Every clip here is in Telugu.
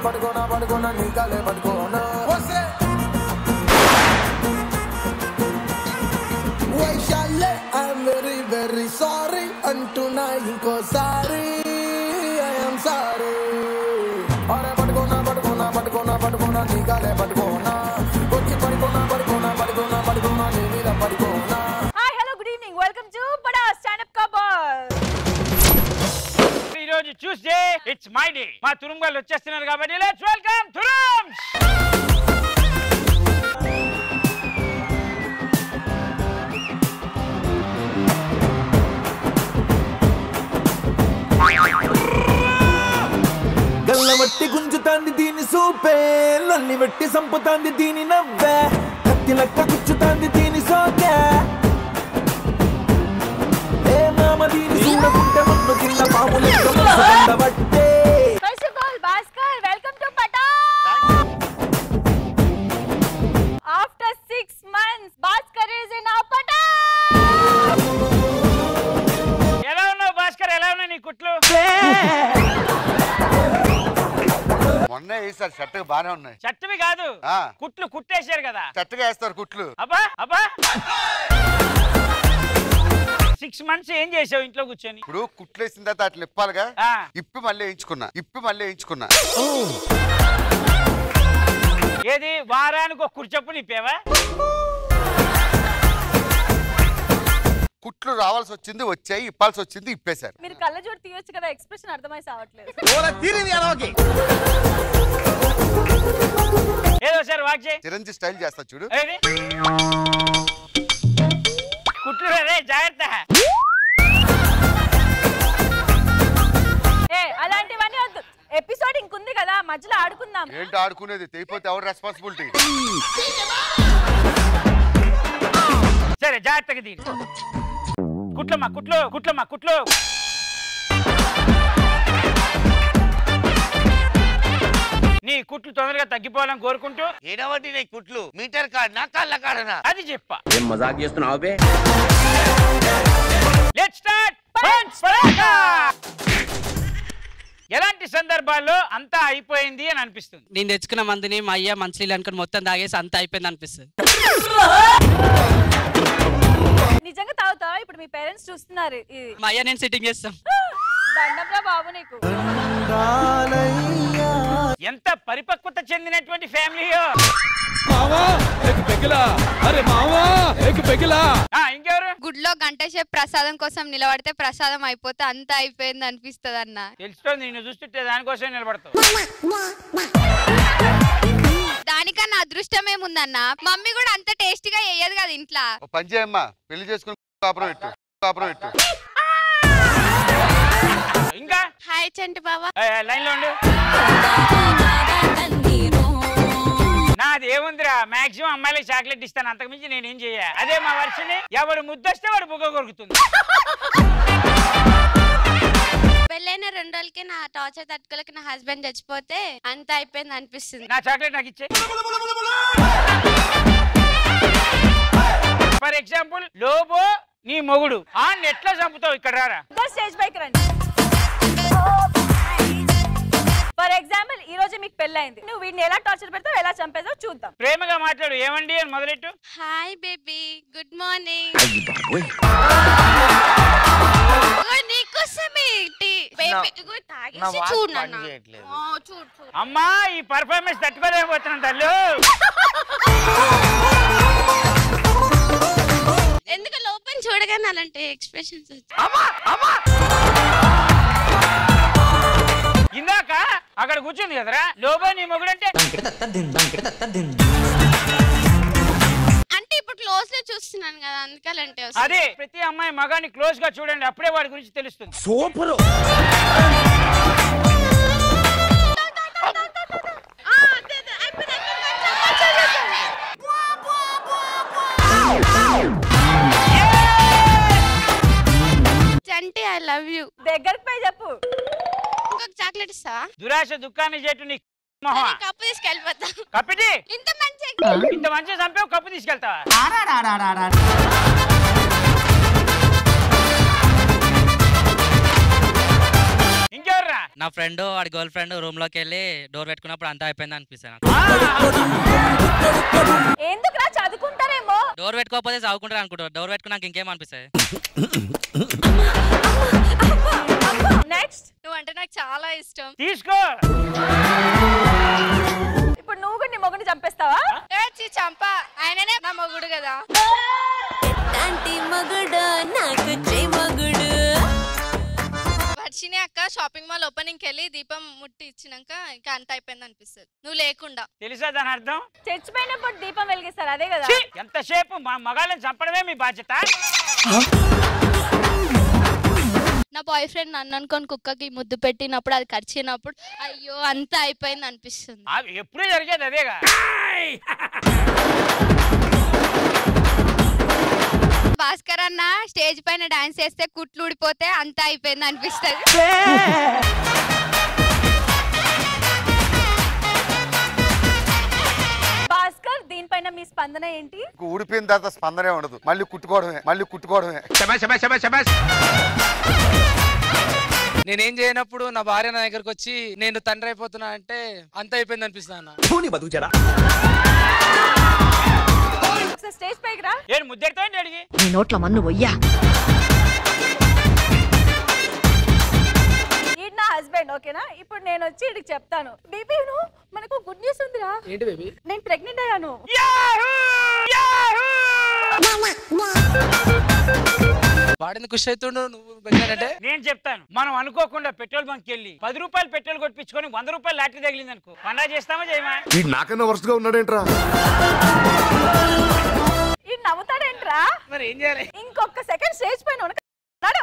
పడుకోనా పడుకోనా నీ కాలే పడుకోనా వస్తే వైశాల్యే ఐఎమ్ వెరీ వెరీ సారీ అంటున్నా ఇంకోసారి ఐఎమ్ సారీ అరే పడుకోనా పడుకోనా పడుకోనా పడుకోనా నీ కాలే పడుకోనా వచ్చి పడుకోనా పడుకోనా పడుకోనా పడుకోనా నీ మీద పడుకోనా hi hello good evening welcome to బడా స్టాండప్ కబర్ ఈ రోజు చూస్తే ఇట్స్ మై డే మా తురుం వాళ్ళు వచ్చేస్తున్నారు కాబట్టి లెట్స్ వెల్కమ్ తురుమ్స్ గల్లవట్టి గుంజుతాంది దీని సూపే నల్లి వెట్టి సంపుతాంది దీని నవ్వే కత్తి లెక్క గుచ్చుతాంది దీని సోకే ఏ మామ దీని చూడకుంటే మన్ను కింద పాము లెక్క మనసు బండబట్టే. First of all Bhaskar welcome to పటా after six months Bhaskar is in ఆ పటా ఎలా ఉన్నావు భాస్కర్ ఎలా ఉన్నాయి నీ కుట్లు మొన్న వేసారు షర్ట్ బానే ఉన్నాయి చట్టువి కాదు ఆ. కుట్లు కుట్టేశారు కదా చెత్తగా వేస్తారు కుట్లు అబ్బా అబ్బా సిక్స్ మంత్స్ ఏం చేసావు ఇంట్లో కూర్చొని ఇప్పుడు కుట్లు వేసిన తర్వాత అట్లా ఇప్పాలిగా ఆ. ఇప్పి మళ్ళీ వేయించుకున్నా ఇప్పి మళ్ళీ వేయించుకున్నా ఏది వారానికి ఒక కుర్చొప్పు నిప్పేవా కుట్లు రావాల్సి వచ్చింది వచ్చాయి ఇప్పాల్సి వచ్చింది ఇప్పేశారు మీరు కళ్ళజోడు తీయొచ్చు కదా ఎక్స్ప్రెషన్ అర్థమై సావట్లేదు ఏదో సార్ వాక్ చేయి చిరంజీవి స్టైల్ చేస్తా చూడు ఏది కుట్లు రే జాగ్రత్త ఏ అలాంటివన్నీ వద్దు ఎపిసోడ్ ఇంకుంది కదా మధ్యలో ఆడుకుందాం ఏంటి ఆడుకునేది తెగిపోతే ఎవరు రెస్పాన్సిబిలిటీ సరే జాగ్రత్తగా దీని కుట్లమ్మా కుట్లు కుట్లమ్మా కుట్లు నీ కుట్లు తొందరగా తగ్గిపోవాలని కోరుకుంటూ ఏడవటి నీ కుట్లు మీటర్ కాడనా కళ్ళ కాడనా అది చెప్ప ఏం మజాక్ చేస్తున్నావు బే లెట్ స్టార్ట్ పంచ్ పరాకా ఎలాంటి సందర్భాల్లో అంతా అయిపోయింది అని అనిపిస్తుంది నేను తెచ్చుకున్న మందిని మా అయ్య మంచినీళ్ళు అనుకుని మొత్తం తాగేసి అంత అయిపోయింది అనిపిస్తుంది నిజంగా తాగుతావా ఇప్పుడు మీ పేరెంట్స్ చూస్తున్నారు ఇది మా అయ్య నేను సిట్టింగ్ చేస్తాం దండంలో బాబు నీకు ఎంత పరిపక్వత చెందినటువంటి ఫ్యామిలీయో ఆ, ఇంకెవరు గుడిలో గంట సేపు ప్రసాదం కోసం నిలబడితే ప్రసాదం అయిపోతే అంత అయిపోయింది అనిపిస్తుంది అన్న తెలుస్తోంది నిన్ను చూస్తుంటే దానికోసం నిలబడతావు దానికన్నా అదృష్టం ఏముందన్న మమ్మీ కూడా అంత టేస్టీగా వేయదు కదా ఇంట్లో ఓ పని చేయమ్మా పెళ్లి చేసుకుని కాపురం పెట్టు కాపురం పెట్టు ఇంకా హాయ్ చంటి బాబా లైన్ లో ఉండు నాది ఏముందిరా మాక్సిమం అమ్మాయిలకి చాక్లెట్ ఇస్తాను అంతకుమించి నేనేం చెయ్య అదే మా వర్షని ఎవడు ముద్దొస్తే వాడు బుగ్గ కొరుకుతుంది పెళ్ళైన రెండు రోజులకి నా టార్చర్ తట్టుకోలేక నా హస్బెండ్ చచ్చిపోతే అంత అయిపోయింది అనిపిస్తుంది నా చాక్లెట్ నాకు ఇచ్చే ఫర్ ఎగ్జాంపుల్ లోబో నీ మొగుడు ఆ ఎట్లా చంపుతావు ఇక్కడ రారా ఇద్దరు స్టేజ్ పైకి రండి ఫర్ ఎగ్జాంపుల్ ఈ రోజు మీకు పెళ్ళైంది నువ్వు వీడిని ఎలా టార్చర్ పెడతావు ఎలా చంపేదో చూద్దాం ప్రేమగా మాట్లాడు ఏమండి అని మొదలెట్టు హాయ్ బేబీ గుడ్ మార్నింగ్ నీకోసమే టీ బేబీ ఇగో నా తాగేసి వాచ్ చూడు పని నాన్న. చేయట్లేదు. ఆ, చూడు చూడు అమ్మా ఈ పర్ఫార్మెన్స్ తట్టుకోలేకపోతున్నాను తల్లు ఎందుకు లోపల చూడగానే అలాంటి ఎక్స్ప్రెషన్స్ ఇందాక అక్కడ కూర్చుంది కదరా లోబో నీ మొగుడంటే అంటే ఇప్పుడు క్లోజ్ లో చూస్తున్నాను కదా అందుకలంటే అదే ప్రతి అమ్మాయి మగాన్ని క్లోజ్ గా చూడండి అప్పుడే వాడి గురించి తెలుస్తుంది చంటి ఐ లవ్ యూ దగ్గరికి పోయి చెప్పు ఇంకొక చాక్లెట్ ఇస్తావా దురాశ దుఃఖాన్ని చెట్టు నీ మొహమా నేను కప్పు తీసుకెళ్ళిపోతా కప్పిటి ఇంత మంచి ఇంత మంచిగా చంపావు కప్పు తీసుకెళ్తావా ఇంకెవర్రా నా ఫ్రెండ్ వాడి గర్ల్ ఫ్రెండ్ రూమ్ లోకి వెళ్ళి డోర్ పెట్టుకున్నప్పుడు అంతా అయిపోయింది అనిపిస్తుంది నాకు ఎందుకురా చదువుకుంటారేమో డోర్ పెట్టుకోకపోతే చదువుకుంటారు అనుకుంటారు డోర్ పెట్టుకున్నాక ఇంకేం అనిపిస్తుంది నెక్స్ట్ నువ్వు అంటే నాకు చాలా ఇష్టం తీసుకో ఇప్పుడు నువ్వు కూడా నీ మొగుని చంపేస్తావా ఏ, ఛీ, చంప ఆయననే నా మొగుడు కదా మగుడు నాకు మగుడు వర్షిని అక్క షాపింగ్ మాల్ ఓపెనింగ్ వెళ్ళి దీపం ముట్టి ఇచ్చినాక ఇంకా అంత అయిపోయింది అనిపిస్తుంది నువ్వు లేకుండా తెలుసా దాని అర్థం చచ్చిపోయినప్పుడు దీపం వెలిగిస్తారు అదే కదా ఛీ! ఎంతసేపు మా మగాళ్ళని చంపడమే మీ బాధ్యత నా బాయ్ ఫ్రెండ్ నన్ను అనుకొని కుక్కకి ముద్దు పెట్టినప్పుడు అది కరిచినప్పుడు అయ్యో అంత అయిపోయింది అనిపిస్తుంది ఆ, ఎప్పుడూ జరిగేది అదేగా భాస్కర్ అన్న స్టేజ్ పైన డాన్స్ చేస్తే కుట్లు ఊడిపోతే అంత అయిపోయింది అనిపిస్తుంది భాస్కర్ దీనిపైన మీ స్పందన ఏంటి ఇంక ఊడిపోయిన తర్వాత స్పందనే ఉండదు మళ్ళీ కుట్టుకోవడమే మళ్ళీ కుట్టుకోవడమే నేనేం చేయనప్పుడు నా భార్య నా దగ్గరకు వచ్చి నేను తండ్రి అయిపోతున్నా అంటే అంత అయిపోయింది అనిపిస్తుంది అన్న ఒకసారి స్టేజ్ పైకి రా ఏడు ముద్దెడతా అడిగి నీ నోట్ల మన్ను వయ్యా ఈ నా హస్బెండ్ ఓకేనా ఇప్పుడు నేను వచ్చి ఇడికి చెప్తాను బేబీ నువ్వు మనకు గుడ్ న్యూస్ ఉందిరా ఏంటి బేబీ నేను ప్రెగ్నెంట్ అయ్యాను వాడిని ఖుషి అవుతుండు నువ్వు పెట్టానంటే నేను చెప్తాను మనం అనుకోకుండా పెట్రోల్ బంక్ వెళ్ళి పది రూపాయలు పెట్రోల్ కొట్టించుకొని వంద రూపాయలు లాటరీ తగిలింది అనుకో పండా చేస్తామా చేయమా వీడు నాకన్నా వరుసగా ఉన్నాడేంట్రా ఈ నవ్వుతాడేంట్రా మరి ఏం చేయాలి ఇంకొక సెకండ్ స్టేజ్ పైన ఉనక- నడు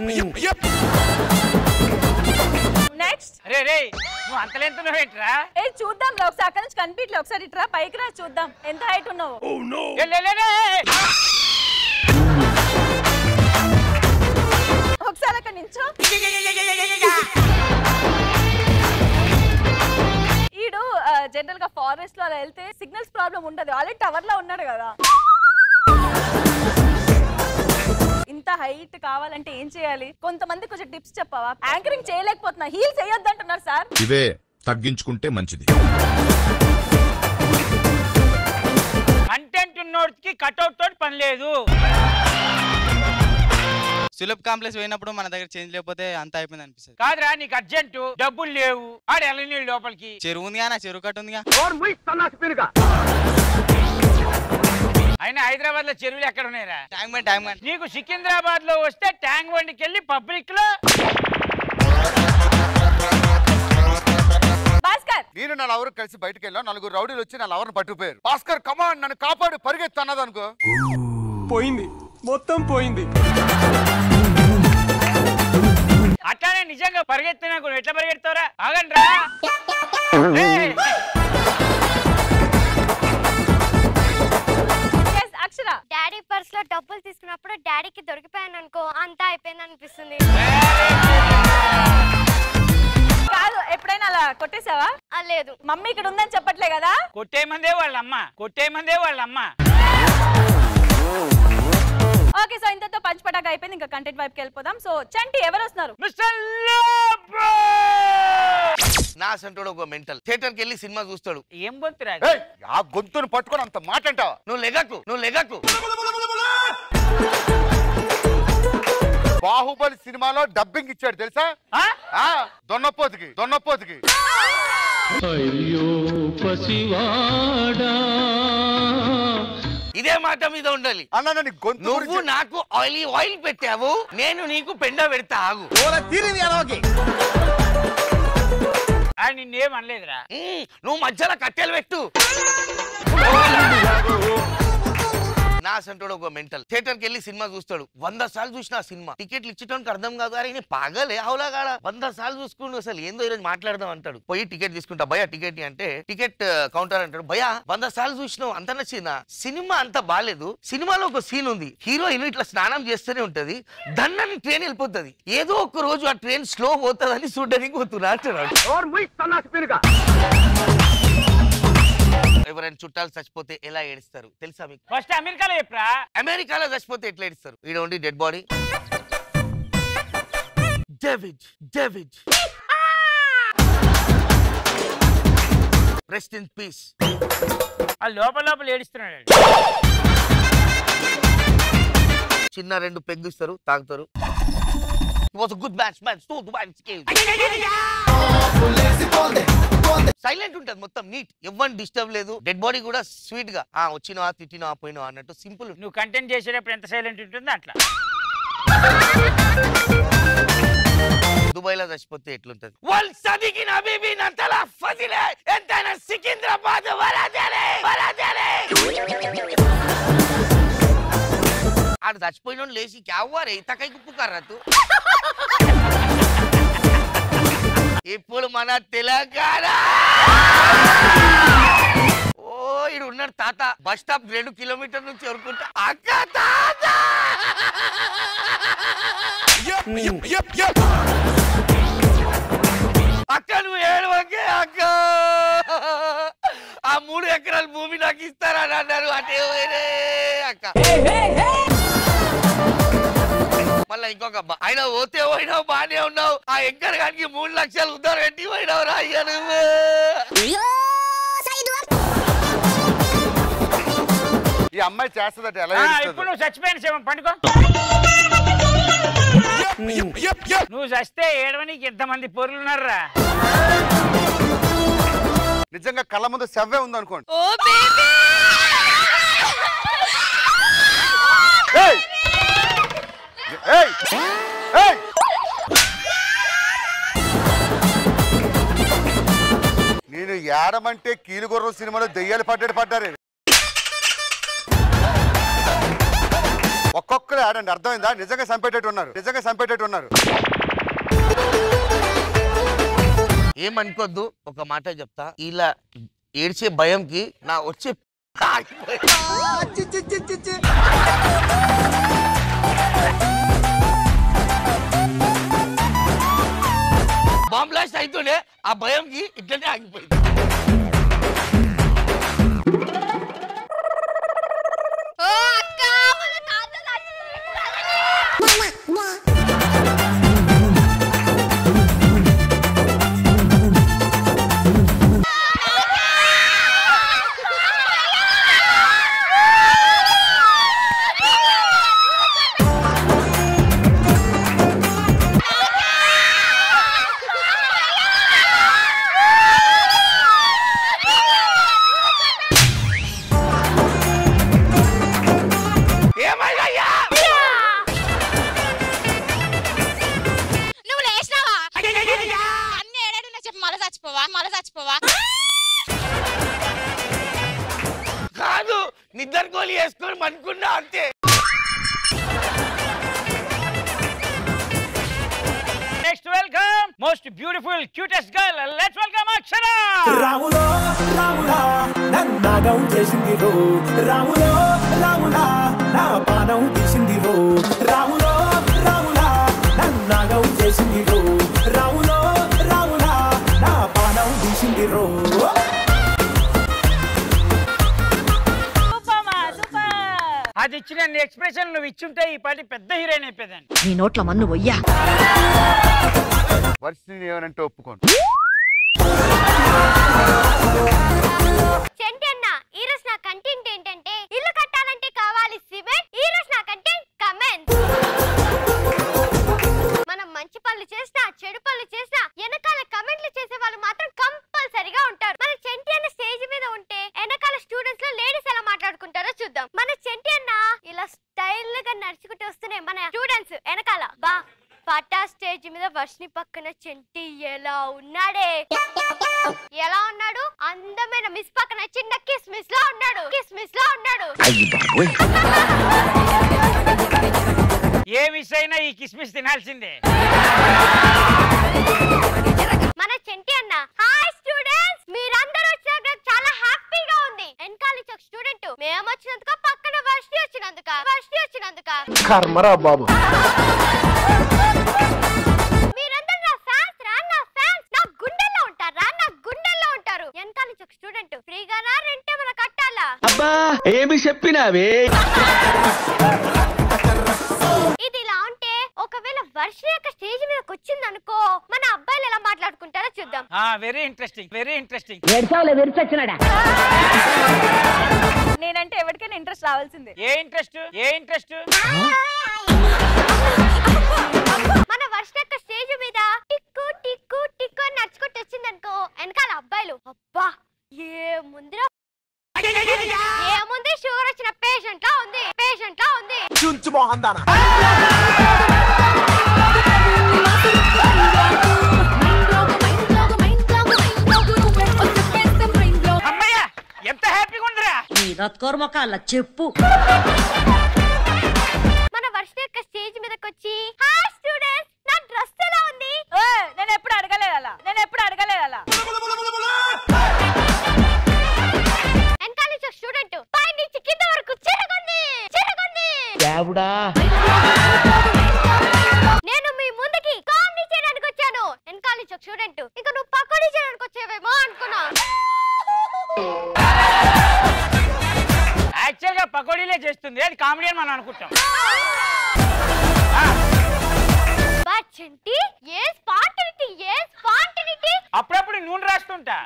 నెక్స్ట్ రే రే నువ్వు అంతలెంతున్నావు ఏంట్రా ఏ చూద్దాం రా ఒకసారి అక్కడి నుంచి కనిపించలే ఒకసారి ఇట్రా పైకి రా చూద్దాం ఎంత హైట్ ఉన్నావు ఏ, లే, లే, లే. ఒకసారి అక్కడ నించో ఈడు జనరల్ గా ఫారెస్ట్ లో అలా వెళ్తే సిగ్నల్స్ ప్రాబ్లం ఉండదు ఆల్రెడీ టవర్ లో ఉన్నాడు కదా ఇంత హైట్ కావాలంటే ఏం చేయాలి కొంతమంది కొంచెం టిప్స్ చెప్పావా యాంకరింగ్ చేయలేకపోతున్నా హీల్స్ వేయొద్దు అంటున్నారు సార్ ఇవే తగ్గించుకుంటే మంచిది కంటెంట్ ఉన్నోడికి కట్అవుట్ తోటి పని లేదు సులభ్ కాంప్లెక్స్ పోయినప్పుడు మన దగ్గర చేంజ్ లేకపోతే అంత అయిపోయింది అనిపిస్తుంది కాదురా నీకు అర్జెంటు డబ్బులు లేవు ఆడు వెళ్ళని లోపలికి చెరువు ఉందిగా నా చెరువు కట్ట ఉందిగా అయినా హైదరాబాద్ లో చెరువులు ఎక్కడ ఉన్నాయిరా ట్యాంక్ బండ్ ట్యాంక్ బండ్ నీకు సికింద్రాబాద్ లో వస్తే ట్యాంక్ బండికి వెళ్ళి పబ్లిక్ లో భాస్కర్ నేను నా లవర్ కలిసి బయటకు వెళ్ళాం నలుగురు రౌడీలు వచ్చి నా లవర్ని పట్టుకుపోయారు భాస్కర్ కమాన్ నన్ను కాపాడు పరిగెత్తు అన్నది అనుకో పోయింది మొత్తం పోయింది అట్లానే నిజంగా పరిగెత్తినా కూడా ఎట్లా పరిగెడతావురా ఆగండి రా ఏయ్! Yes, అక్షర డాడీ పర్స్ లో డబ్బులు తీసుకున్నప్పుడు డాడీకి దొరికిపోయాను అనుకో అంతా అయిపోయింది అనిపిస్తుంది కాదు ఎప్పుడైనా అలా కొట్టేసావా లేదు మమ్మీ ఇక్కడ ఉందని చెప్పట్లే కదా కొట్టే మందే వాళ్ళ అమ్మ కొట్టే మందే వాళ్ళ అమ్మ ఓకే సో ఇంతతో పంచపటాక అయిపోయింది ఇంకా కంటెంట్ వైపుకి వెళ్ళిపోదాం సో చంటి ఎవరు వస్తున్నారు మిస్టర్ నా సంటోడు ఒక మెంటల్ థియేటర్కి వెళ్ళి సినిమా చూస్తాడు ఏం బొత్తురా ఏయ్, ఆ గొంతును పట్టుకొని అంత మాట అంటావా నువ్వు లెగకు నువ్వు లెగకు బాహుబలి సినిమాలో డబ్బింగ్ ఇచ్చాడు తెలుసా ఆ దొన్నపోతుకి దొన్నపోతుకి ఇదే మాట మీద ఉండాలి అన్న నీ గొంతు నువ్వు గురించి- నాకు ఆయిల్ ఆయిల్ పెట్టావు నేను నీకు పెండ పెడతా ఆగు ఆయన నిన్నేం అనలేదురా ఉమ్, నువ్వు మధ్యలో కట్టెలు పెట్టు నా సంటోడు ఒక మెంటల్ థియేటర్కి వెళ్ళి సినిమా చూస్తాడు వంద సార్లు చూసిన ఆ సినిమా టికెట్లు ఇచ్చడానికి అర్థం కాదు అరే ఈయన పాగలే హౌలా కాడ వంద సార్లు చూసుకుంటూ అసలు ఏందో ఈరోజు మాట్లాడదాం అంటాడు పోయి టికెట్ తీసుకుంటా భయ టికెట్ అంటే టికెట్ కౌంటర్ అంటాడు భయ వంద సార్లు చూసినావు అంత నచ్చిందా సినిమా అంత బాగాలేదు సినిమాలో ఒక సీన్ ఉంది హీరోయిన్ ఇట్లా స్నానం చేస్తూనే ఉంటది దన్నని ట్రైన్ వెళ్ళిపోతుంది ఏదో ఒక రోజు ఆ ట్రైన్ స్లో పోతుందని చూడడానికి పోతున్నా అంటున్నాడు ఎవరైనా చుట్టాలు చచ్చిపోతే ఎలా ఏడుస్తారు తెలుసా మీకు ఫస్ట్ అమెరికాలో చెప్పరా అమెరికాలో చచ్చిపోతే ఎట్లా ఏడుస్తారు ఈడ ఉండి dead body David David rest in peace ఆ లోపల లోపల ఏడుస్తున్నాడు చిన్న రెండు పెగ్గు ఇస్తారు తాగుతారు was good match match too silent ఉంటుంది మొత్తం నీట్ ఎవరిని డిస్టర్బ్ లేదు డెడ్ బాడీ కూడా స్వీట్ గా ఆ వచ్చినా తిట్టినా పోయినా అన్నట్టు సింపుల్ నువ్వు కంటెంట్ చేసేటప్పుడు ఎంత సైలెంట్ ఉంటుందో అట్లా దుబాయ్ లో చచ్చిపోతే ఎట్లుంటది వాళ్ళు సదికిన బీబీ నంతలా ఫజిలే ఎంతైనా సికింద్రాబాద్ వరాదేలే వరాదేలే ఆడు చచ్చిపోయిన లేచి క్యావ్వారే తకైకు పుకారా తూ ఇప్పుడు మన తెలంగాణ ఓ ఇడు ఉన్నాడు తాత బస్ స్టాప్ రెండు కిలోమీటర్ నుంచి ఎవరుకుంటా అక్క తాత అక్క నువ్వు ఏడవకే అక్క ఆ మూడు ఎకరాల భూమి నాకు ఇస్తారని అన్నారు అటే పోయిరే అక్క మళ్ళీ ఇంకొక అబ్బా ఆయన పోతే పోయినావు బానే ఉన్నావు ఆ ఎంకర్ గానికి మూడు లక్షలు ఉద్దరు పెట్టి పోయినావు రా అయ్యా నువ్వు ఈ అమ్మాయి చేస్తుందట ఎలా ఆ, ఏడుస్తుందో. ఇప్పుడు నువ్వు చచ్చిపోయిన శవం పండుకో నువ్వు చస్తే ఏడవనికి ఎంతమంది పొరులు ఉన్నారా నిజంగా కళ్ళ ముందు సెవ్వే ఉంది అనుకోండి ఓ బేబీ ఏయ్! ఏయ్! ఏయ్! నేను ఏడమంటే కీలుగుర్రం సినిమాలో దెయ్యాలు పడ్డాడు పడ్డారు ఒక్కొక్కరు ఆడండి అర్థమైందా నిజంగా చంపేటట్టు ఉన్నారు నిజంగా చంపేటట్టు ఉన్నారు ఏమనుకోద్దు ఒక మాట చెప్తా ఇలా ఏడ్చే భయంకి నా వచ్చే బాంబ్ బ్లాస్ట్ అయితేనే ఆ భయంకి ఇట్లనే ఆగిపోయింది ఓ అక్క మన తాత ఏమైందయ్యా నువ్వు లేచినావా అన్ని ఏడాడు చెప్పి మళ్ళీ చచ్చిపోవా మళ్ళీ చచ్చిపోవా కాదు నిద్ర గోలి వేసుకొని పనుకున్నా అంతే next welcome most beautiful cutest girl let's welcome Akshara రాములో రాములా నన్నాగం చేసింది రో రాములో రాములా నా పానం తీసింది రో రాములో రాములా నన్నాగం చేసింది రో రాములో రాములా నా పానం తీసింది రో సూపర్ మా సూపర్ అది ఇచ్చిన ఎక్స్ప్రెషన్ నువ్వు ఇచ్చుంటే ఈ పాటి పెద్ద హీరోయిన్ అయిపోయాను నీ నోట్ల మన్ను వయ్యా వర్షిని ఏమనంటే ఒప్పుకోండి చెంటి అన్న ఈ రోజు నా కంటెంట్ ఏంటంటే ఇల్లు కట్టాలంటే కావాలి సిమెంట్ ఈ రోజు నా కంటెంట్ కమెంట్ మనం మంచి పనులు చేసినా చెడు పనులు చేసినా వెనకాల కమెంట్లు చేసే వాళ్ళు మాత్రం కంపల్సరీగా ఉంటారు మన చెంటి అన్న స్టేజ్ మీద ఉంటే వెనకాల స్టూడెంట్స్ లో లేడీస్ ఎలా మాట్లాడుకుంటారో చూద్దాం మన చెంటి అన్న ఇలా స్టైల్ గా నడుచుకుంటూ వస్తున్నాయి మన స్టూడెంట్స్ వెనకాల బా పటా స్టేజ్ మీద వర్షిని పక్కన చెంటి ఎలా ఉన్నాడే ఎలా ఉన్నాడు అందమైన మిస్ పక్కన చిన్న కిస్మిస్ లా ఉన్నాడు కిస్మిస్ లా ఉన్నాడు ఏ మిస్ అయినా ఈ కిస్మిస్ తినాల్సిందే మన చెంటి అన్న హాయ్ స్టూడెంట్స్ మీరందరూ వచ్చినందుకు నాకు చాలా హ్యాపీగా ఉంది వెనకాల నుంచి ఒక స్టూడెంట్ మేము వచ్చినందుక పక్కన వర్షి వచ్చినందుక వర్షి వచ్చినందుక కర్మరా బాబు మీరందరూ నా ఫ్యాన్స్ రా నా ఫ్యాన్స్ నా గుండెల్లో ఉంటారా నా గుండెల్లో ఉంటారు వెనకాల నుంచి ఒక స్టూడెంట్ ఫ్రీగానా రెంటే మన కట్టాలా అబ్బా ఏమి చెప్పినావే ఇది ఇలా ఉంటే ఒకవేళ వర్ష యొక్క స్టేజ్ మీదకి వచ్చింది అనుకో మన అబ్బాయిలు ఎలా మాట్లాడుకుంటారో చూద్దాం వెరీ ఇంట్రెస్టింగ్ వెరీ ఇంట్రెస్టింగ్ నేనంటే ఎవరికైనా ఇంట్రెస్ట్ రావాల్సిందే ఏ ఇంట్రెస్ట్ ఏ ఇంట్రెస్ట్ మన వర్ష యొక్క స్టేజ్ మీద టిక్కు టిక్కు టిక్కు అని నడుచుకుంటూ వచ్చింది అనుకో వెనకాల అబ్బాయిలు అబ్బా ఏ ముందురా ఏముంది షుగర్ వచ్చిన పేషెంట్ లా ఉంది పేషెంట్ లా ఉంది చుంచు మోహన్ దానా అమ్మయ్య ఎంత హ్యాపీగా ఉందిరా నీ రత్కోర్మకాల చెప్పు మన వర్ష యొక్క స్టేజ్ మీదకి వచ్చి హాయ్ స్టూడెంట్స్ నా డ్రెస్ ఎలా ఉంది ఏయ్, నేను ఎప్పుడు అడగలేదు అలా నేను ఎప్పుడు అడగలేదు అలా వెనకాల నుంచి ఒక స్టూడెంట్ పై నుంచి కింద వరకు చిరగొంది చిరగొంది నేను మీ ముందుకి కామెడీ చేయడానికి వచ్చాను వెనకాల నుంచి ఒక స్టూడెంట్ ఇక నువ్వు పకోడీ చేయడానికి వచ్చేవేమో అనుకున్నా యాక్చువల్ గా పకోడీలే చేస్తుంది అది కామెడీ అని మనం అనుకుంటాం but Chanti a spontaneity a spontaneity అప్పుడప్పుడు నూనె రాస్తుంటా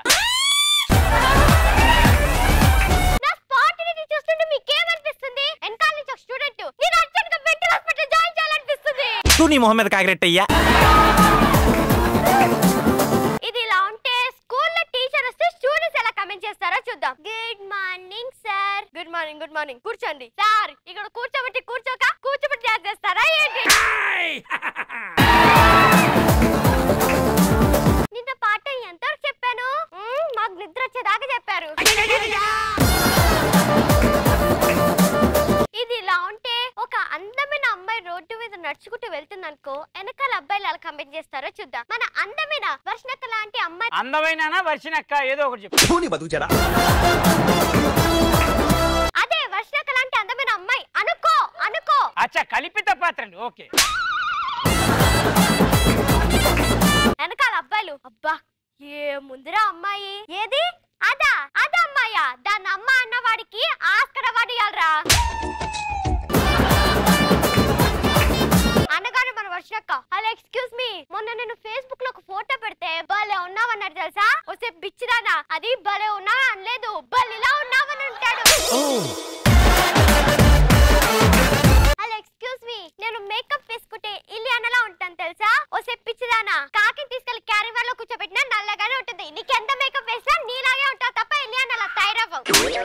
నా స్పాంటినిటీ చూస్తుంటే మీకేమనిపిస్తుంది వెనకాల నుంచి ఒక స్టూడెంట్ నేను అర్జెంట్ గా మెంటల్ హాస్పిటల్ జాయిన్ చేయాలనిపిస్తుంది తూ నీ మొహం మీద కాకిరెట్టయ్యా ఇది ఇలా ఉంటే స్కూల్లో టీచర్ వస్తే స్టూడెంట్స్ ఎలా కమెంట్ చేస్తారో చూద్దాం good morning sir good morning good morning కూర్చోండి సార్ ఇక్కడ కూర్చోబెట్టి కూర్చోక కూర్చోబెట్టి డ్యాన్స్ చేస్తారా ఏంటి నిన్న పాట ఎంతవరకు చెప్పాను మ్మ్, మాకు నిద్ర వచ్చేదాకా చెప్పారు ఇది ఇలా ఉంటే ఒక అందమైన అమ్మాయి రోడ్డు మీద నడుచుకుంటూ వెళ్తుందనుకో వెనకాల అబ్బాయిలు ఎలా కమెంట్ చేస్తారో చూద్దాం మన అందమైన వర్షనక్క లాంటి అమ్మాయి అందమైన వర్షినక్క ఏదో ఒకటి చెప్పు తూ నీ బతుకు చెడా అదే వర్షనక్క లాంటి అందమైన అమ్మాయి అనుకో అనుకో అచ్చా కల్పిత పాత్ర అండి ఓకే వెనకాల అబ్బాయిలు అబ్బా ఏ ముందురా అమ్మాయి ఏది అదా అదా అమ్మాయా దాని అమ్మ అన్న వాడికి ఆస్కర వాడు ఇవ్వాలరా అనగానే మన వర్షక్క హలో ఎక్స్క్యూజ్ మీ మొన్న నేను ఫేస్బుక్ లో ఒక ఫోటో పెడితే భలే ఉన్నావన్నాడు తెలుసా వస్తే బిచ్చిదానా అది భలే ఉన్నావా అనలేదు బలిలా ఉన్నావని అంటాడు హలో ఎక్స్క్యూజ్ మీ నేను మేకప్ వేసుకుంటే ఇలియానలా ఉంటాను తెలుసా ఓసే పిచ్చిదానా కాకి తీసుకెళ్లి క్యారీ లో కూర్చోబెట్టినా నల్లగానే ఉంటుంది నీకు ఎంత మేకప్ వేసినా నీలాగే ఉంటావు తప్ప ఇలియానలా తయారవ్వవు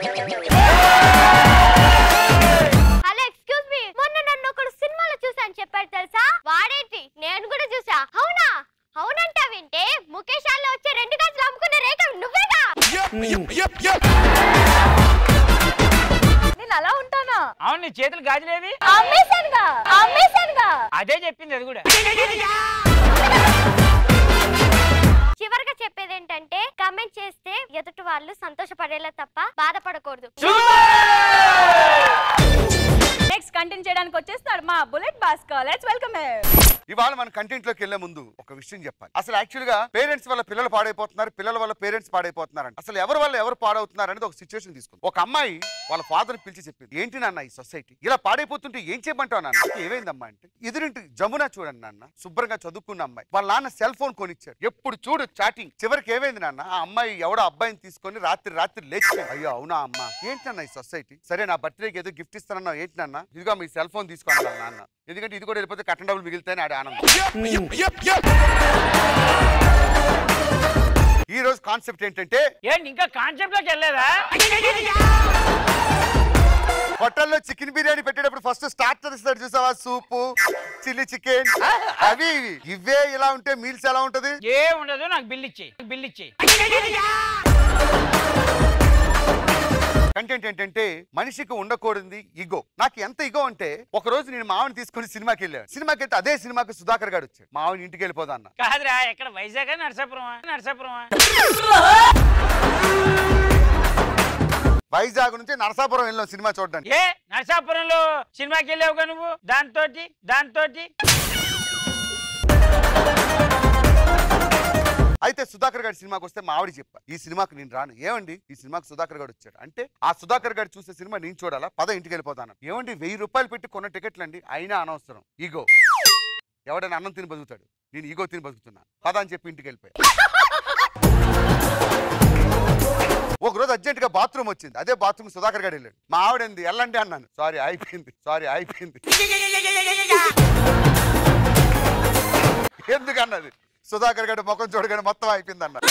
హలో ఎక్స్క్యూజ్ మీ మొన్న నన్ను ఒకడు సినిమాలో చూసాను చెప్పాడు తెలుసా వాడేంటి నేను కూడా చూసా అవునా అవునంటావేంటే ముఖేష్ లో వచ్చే రెండు గంటలు అమ్ముకునే రేఖ నువ్వేగా నేను అలా ఉంటానా అవును నీ చేతులు గాజులేవి అమ్మేశానుగా అమ్మేశానుగా అదే చెప్పింది అది కూడా చివరిగా చెప్పేది ఏంటంటే కమెంట్ చేస్తే ఎదుటి వాళ్ళు సంతోషపడేలా తప్ప బాధపడకూడదు నెక్స్ట్ కంటిన్యూ చేయడానికి వచ్చేస్తున్నాడు మా బుల్లెట్ భాస్కర్ లెట్స్ వెల్కమ్ ఇవాళ మన కంటెంట్ లోకి వెళ్లే ముందు ఒక విషయం చెప్పాలి అసలు యాక్చువల్ గా పేరెంట్స్ వల్ల పిల్లలు పాడైపోతున్నారు పిల్లల వల్ల పేరెంట్స్ పాడైపోతున్నారంట అసలు ఎవరి వల్ల ఎవరు పాడవుతున్నారు అనేది ఒక సిచ్యువేషన్ తీసుకుంది ఒక అమ్మాయి వాళ్ళ ఫాదర్ పిలిచి చెప్పింది ఏంటి నాన్న ఈ సొసైటీ ఇలా పాడైపోతుంటే ఏం చేయమంటావు నాన్న ఏమైందమ్మా అంటే ఎదురింటి జమున చూడండి నాన్న శుభ్రంగా చదువుకున్న అమ్మాయి వాళ్ళ నాన్న సెల్ ఫోన్ కొనిచ్చాడు ఎప్పుడు చూడు చాటింగ్ చివరికి ఏమైంది నాన్న ఆ అమ్మాయి ఎవడో అబ్బాయిని తీసుకొని రాత్రి రాత్రి లేచి అయ్యో అవునా అమ్మ ఏంటి నాన్న ఈ సొసైటీ సరే నా బర్త్డేకి ఏదో గిఫ్ట్ ఇస్తానన్నావు ఏంటి నాన్న ఇదిగో మీ సెల్ ఫోన్ తీసుకోండి వాళ్ళ నాన్న ఎందుకంటే ఇది కూడా వెళ్ళిపోతే కట్టం డబ్బులు మిగిలితాయని ఆడే ఆనందం ఈ రోజు కాన్సెప్ట్ ఏంటంటే ఏంటి ఇంకా కాన్సెప్ట్ లోకి వెళ్ళలేదా హోటల్లో చికెన్ బిర్యానీ పెట్టేటప్పుడు ఫస్ట్ స్టార్టర్ ఇస్తాడు చూసావా సూపు చిల్లీ చికెన్ అవి ఇవి. ఇవే ఇలా ఉంటే మీల్స్ ఎలా ఉంటది ఏ ఉండదు నాకు బిల్ ఇచ్చేయి బిల్ ఇచ్చేయి కంటెంట్ ఏంటంటే మనిషికి ఉండకూడదు ఇగో నాకు ఎంత ఇగో అంటే ఒక రోజు నేను మావిని తీసుకొని సినిమాకి వెళ్ళాను సినిమాకి వెళ్తే అదే సినిమాకి సుధాకర్ గారు వచ్చాడు మావిని ఇంటికి వెళ్ళిపోదా అన్న కాదురా ఎక్కడ వైజాగ్ నరసాపురం నరసాపురం వైజాగ్ నుంచి నరసాపురం వెళ్ళాం సినిమా చూడడానికి ఏ నరసాపురంలో సినిమాకి వెళ్ళావుగా నువ్వు దాంతో దాంతో అయితే సుధాకర్ గారి సినిమాకి వస్తే మా ఆవిడ చెప్పా ఈ సినిమాకి నేను రాను ఏమండి ఈ సినిమాకి సుధాకర్ గారు వచ్చాడు అంటే ఆ సుధాకర్ గారు చూసే సినిమా నేను చూడాలా పద ఇంటికి వెళ్ళిపోతాను ఏమండి వెయ్యి రూపాయలు పెట్టి కొన్న టికెట్లు అండి అయినా అనవసరం ఇగో ఎవడైనా అన్నం తిని బతుకుతాడు నేను ఈగో తిని బతుకుతున్నా పద అని చెప్పి ఇంటికి వెళ్ళిపోయా ఒక రోజు అర్జెంట్ గా బాత్రూమ్ వచ్చింది అదే బాత్రూమ్ సుధాకర్ గారు వెళ్ళాడు మా ఆవిడంది వెళ్ళండి అన్నాను సారీ అయిపోయింది సారీ అయిపోయింది ఎందుకన్నది సుధాకర్ గారి ముఖం చూడగానే మొత్తం అయిపోయింది అన్న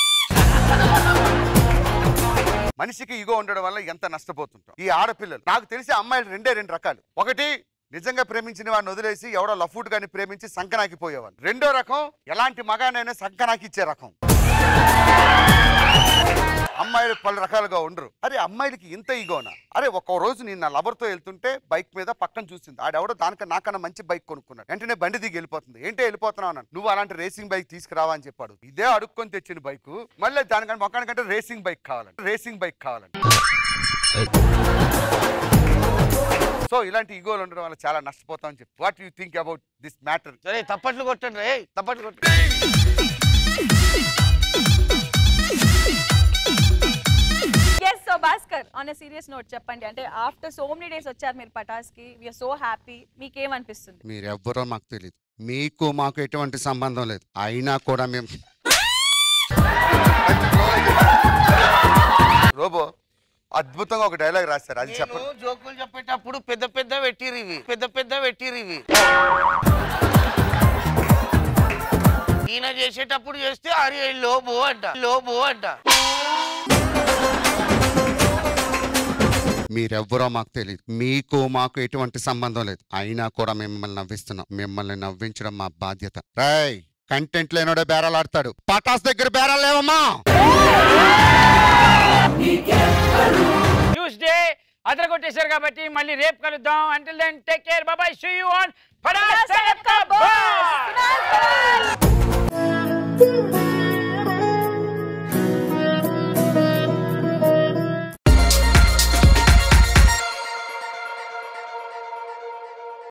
మనిషికి ఇగో ఉండడం వల్ల ఎంత నష్టపోతుంటాం ఈ ఆడపిల్లలు నాకు తెలిసి అమ్మాయిలు రెండే రెండు రకాలు ఒకటి నిజంగా ప్రేమించిన వాడిని వదిలేసి ఎవడో లఫూట్ గాని ప్రేమించి సంకనాకి పోయేవాళ్ళు రెండో రకం ఎలాంటి మగానైనా సంకనాకి ఇచ్చే రకం అమ్మాయిలు పలు రకాలుగా ఉండరు అరే అమ్మాయిలకి ఇంత ఈగోనా అరే ఒక రోజు నేను నా లవర్తో వెళ్తుంటే బైక్ మీద పక్కన చూసింది ఆడెవడో దానికన్నా నాకన్నా మంచి బైక్ కొనుక్కున్నాడు వెంటనే బండి దిగి వెళ్ళిపోతుంది ఏంటో వెళ్ళిపోతున్నావు అన్నాను నువ్వు అలాంటి రేసింగ్ బైక్ తీసుకురావా అని చెప్పాడు ఇదే అడుక్కొని తెచ్చిన బైక్ మళ్ళీ దానికంటే మొక్కనికంటే రేసింగ్ బైక్ కావాలండి రేసింగ్ బైక్ కావాలండి సో ఇలాంటి ఈగోలు ఉండడం వల్ల చాలా నష్టపోతాం అని చెప్పి what you think about this matter సరే తప్పట్లు కొట్టండి రే తప్పట్లు కొట్టండి yes so Bhaskar on serious note చెప్పండి అంటే ఆఫ్టర్ సో మెనీ డేస్ వచ్చారు మీరు పటాస్ కి వీఆర్ సో హ్యాపీ మీకేమనిపిస్తుంది మీరు ఎవ్వరో మాకు తెలియదు మీకు మాకు ఎటువంటి సంబంధం లేదు అయినా కూడా మేము రోబో అద్భుతంగా ఒక డైలాగ్ రాశారు అది నేను చెప్పండి జోకులు చెప్పేటప్పుడు పెద్ద పెద్ద పెట్టిరు ఇవి పెద్ద పెద్ద పెట్టిరు ఇవి ఈయన చేసేటప్పుడు చేస్తే అరే లోబో అంట లోబో అంట మీరెవ్వరో మాకు తెలియదు మీకు మాకు ఎటువంటి సంబంధం లేదు అయినా కూడా మిమ్మల్ని నవ్విస్తున్నాం మిమ్మల్ని నవ్వించడం మా బాధ్యత రాయ్ కంటెంట్ లేనోడే బేరాలు ఆడతాడు పటాస్ దగ్గర బేరాలు లేవమ్మా ట్యూస్డే అదరగొట్టేశారు కాబట్టి మళ్ళీ రేపు కలుద్దాం అంటిల్ దెన్ టేక్ కేర్ బాబాయ్ సీ యు ఆన్ పటాస్ యొక్క boss.